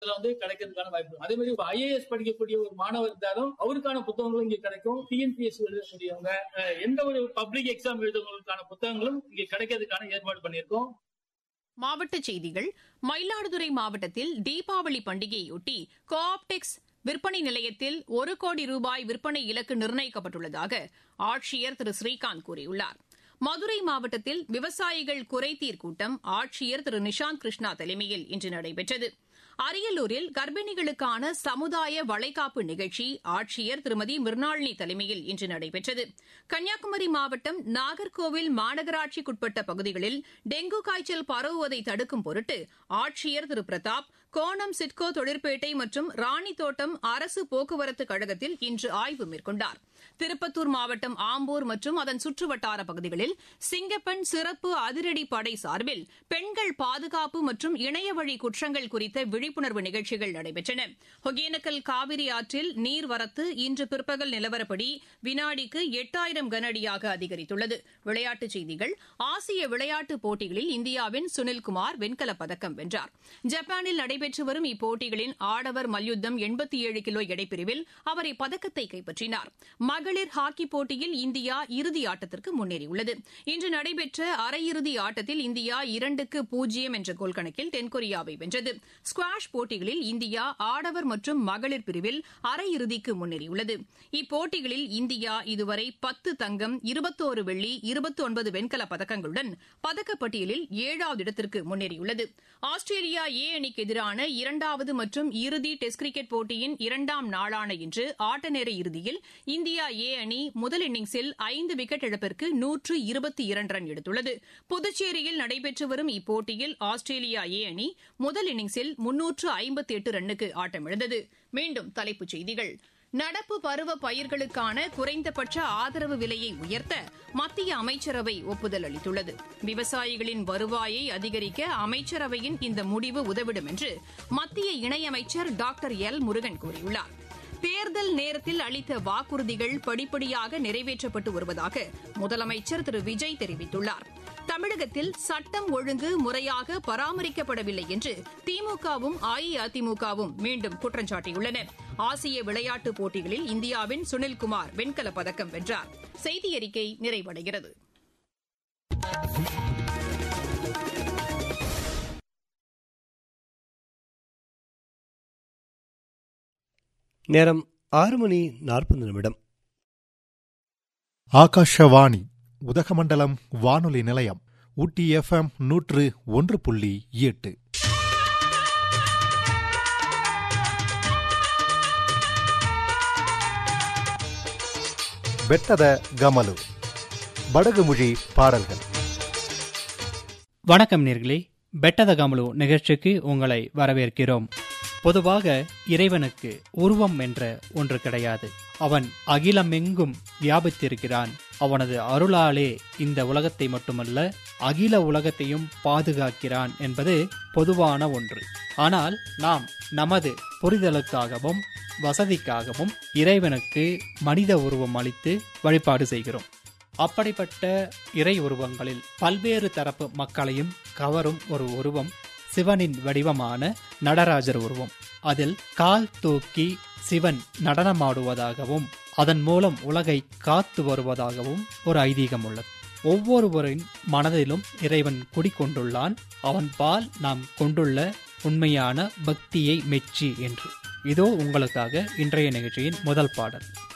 இடத்துல வந்து கிடைக்கிறதுக்கான வாய்ப்பு இருக்கு. அதே மாதிரி ஐஏஎஸ் படிக்கக்கூடிய ஒரு மாணவர் இருந்தாலும் அவருக்கான புத்தகங்களும் இங்க கிடைக்கும் டிஎன்பிஎஸ்சி எழுதக்கூடியவங்க அஹ், எந்த ஒரு பப்ளிக் எக்ஸாம் எழுதுறவங்களுக்கான புத்தகங்களும் இங்க கிடைக்கிறதுக்கான ஏற்பாடு பண்ணியிருக்கோம் மாவட்டச் செய்திகள் மயிலாடுதுறை மாவட்டத்தில் தீபாவளி பண்டிகையொட்டி கோஆப்டெக்ஸ் விற்பனை நிலையத்தில் ஒரு கோடி ரூபாய் விற்பனை இலக்கு நிர்ணயிக்கப்பட்டுள்ளதாக ஆட்சியர் திரு ஸ்ரீகாந்த் கூறியுள்ளார் மதுரை மாவட்டத்தில் விவசாயிகள் குறைதீர் கூட்டம் ஆட்சியர் திரு நிஷாந்த் கிருஷ்ணா தலைமையில் இன்று நடைபெற்றது அரியலூரில் கர்ப்பிணிகளுக்கான சமுதாய வளைகாப்பு நிகழ்ச்சி ஆட்சியர் திருமதி மிர்னாளினி தலைமையில் இன்று நடைபெற்றது கன்னியாகுமரி மாவட்டம் நாகர்கோவில் மாநகராட்சிக்குட்பட்ட பகுதிகளில் டெங்கு காய்ச்சல் பரவுவதை தடுக்கும் பொருட்டு ஆட்சியர் திரு பிரதாப் கோணம் சிட்கோ தொழிற்பேட்டை மற்றும் ராணித்தோட்டம் அரசு போக்குவரத்து கழகத்தில் இன்று ஆய்வு மேற்கொண்டார் திருப்பத்தூர் மாவட்டம் ஆம்பூர் மற்றும் அதன் சுற்றுவட்டார பகுதிகளில் சிங்கப்பெண் சிறப்பு அதிரடி படை சார்பில் பெண்கள் பாதுகாப்பு மற்றும் இணையவழி குற்றங்கள் குறித்த விழிப்புணர்வு நிகழ்ச்சிகள் நடைபெற்றன ஒகேனக்கல் காவிரி ஆற்றில் நீர்வரத்து இன்று பிற்பகல் நிலவரப்படி வினாடிக்கு எட்டாயிரம் கனஅடியாக அதிகரித்துள்ளது விளையாட்டுச் செய்திகள் ஆசிய விளையாட்டுப் போட்டிகளில் இந்தியாவின் சுனில்குமார் வெண்கலப் பதக்கம் வென்றார் ஜப்பானில் நடைபெற்று வரும் இப்போட்டிகளின் ஆடவர் மல்யுத்தம் எண்பத்தி ஏழு கிலோ எடைப்பிரிவில் அவர் இப்பதக்கத்தை கைப்பற்றினார் மகளிர் ஹாக்கி போட்டியில் இந்தியா இறுதி ஆட்டத்திற்கு முன்னேறியுள்ளது இன்று நடைபெற்ற அரையிறுதி ஆட்டத்தில் இந்தியா இரண்டுக்கு பூஜ்ஜியம் என்ற கோல் கணக்கில் தென்கொரியாவை வென்றது ஸ்குவாஷ் போட்டிகளில் இந்தியா ஆடவர் மற்றும் மகளிர் பிரிவில் அரையிறுதிக்கு முன்னேறியுள்ளது இப்போட்டிகளில் இந்தியா இதுவரை பத்து தங்கம் இருபத்தோரு வெள்ளி இருபத்தி ஒன்பது வெண்கலப் பதக்கங்களுடன் பதக்கப்பட்டியலில் ஏழாவது இடத்திற்கு முன்னேறியுள்ளது ஆஸ்திரேலியா ஏ அணிக்கு எதிரான இரண்டாவது மற்றும் இறுதி டெஸ்ட் கிரிக்கெட் போட்டியின் இரண்டாம் நாளான இன்று ஆட்ட நேர இறுதியில் இந்தியா ஏ அணி முதல் இன்னிங்ஸில் ஐந்து விக்கெட் இழப்பிற்கு நூற்று இருபத்தி இரண்டு ரன் எடுத்துள்ளது புதுச்சேரியில் நடைபெற்று வரும் இப்போட்டியில் ஆஸ்திரேலியா ஏ அணி முதல் இன்னிங்ஸில் முன்னூற்று ஐம்பத்தி எட்டு ரன்னுக்கு ஆட்டமிழந்தது மீண்டும் தலைப்புச் செய்திகள் நடப்பு பருவ பயிர்களுக்கான குறைந்தபட்ச ஆதரவு விலையை உயர்த்த மத்திய அமைச்சரவை ஒப்புதல் அளித்துள்ளது விவசாயிகளின் வருவாயை அதிகரிக்க அமைச்சரவையின் இந்த முடிவு உதவிடும் என்று மத்திய இணையமைச்சர் டாக்டர் எல் முருகன் கூறியுள்ளார் தேர்தல் நேரத்தில் அளித்த வாக்குறுதிகள் படிப்படியாக நிறைவேற்றப்பட்டு வருவதாக முதலமைச்சர் திரு விஜய் தெரிவித்துள்ளார் தமிழகத்தில் சட்டம் ஒழுங்கு முறையாக பராமரிக்கப்படவில்லை என்று திமுகவும் அஇஅதிமுகவும் மீண்டும் குற்றம் சாட்டியுள்ளன ஆசிய விளையாட்டுப் போட்டிகளில் இந்தியாவின் சுனில்குமார் வெண்கலப் பதக்கம் வென்றார் செய்தி அறிக்கை நிறைவடைகிறது நேரம் ஆறு மணி நாற்பது நிமிடம் ஆகாஷவாணி உதகமண்டலம் வானொலி நிலையம் ஊட்டி எஃப்எம் நூற்று ஒன்று புள்ளி எட்டு ಬೆಟ್ಟದ ಗಮಲು ಬಡಗುಮುழி பாடல்கள் வணக்கம் நேர்களே பெட்டதகமலு நிகழ்ச்சிக்கு உங்களை வரவேற்கிறோம் பொதுவாக இறைவனுக்கு உருவம் என்ற ஒன்று கிடையாது அவன் அகிலமெங்கும் வியாபித்திருக்கிறான் அவனது அருளாலே இந்த உலகத்தை மட்டுமல்ல அகில உலகத்தையும் பாதுகாக்கிறான் என்பது பொதுவான ஒன்று ஆனால் நாம் நமது புரிதலுக்காகவும் வசதிக்காகவும் இறைவனுக்கு மனித உருவம் அளித்து வழிபாடு செய்கிறோம் அப்படிப்பட்ட இறை உருவங்களில் பல்வேறு தரப்பு மக்களையும் கவரும் ஒரு உருவம் சிவனின் வடிவமான நடராஜர் உருவம் அதில் கால் தூக்கி சிவன் நடனமாடுவதாகவும் அதன் மூலம் உலகை காத்து வருவதாகவும் ஒரு ஐதீகம் உள்ளது ஒவ்வொருவரின் மனதிலும் இறைவன் குடிக்கொண்டுள்ளான் அவன் பால் நாம் கொண்டுள்ள உண்மையான பக்தியை மெச்சி என்று இதோ உங்களுக்காக இன்றைய நிகழ்ச்சியின் முதல் பாடல்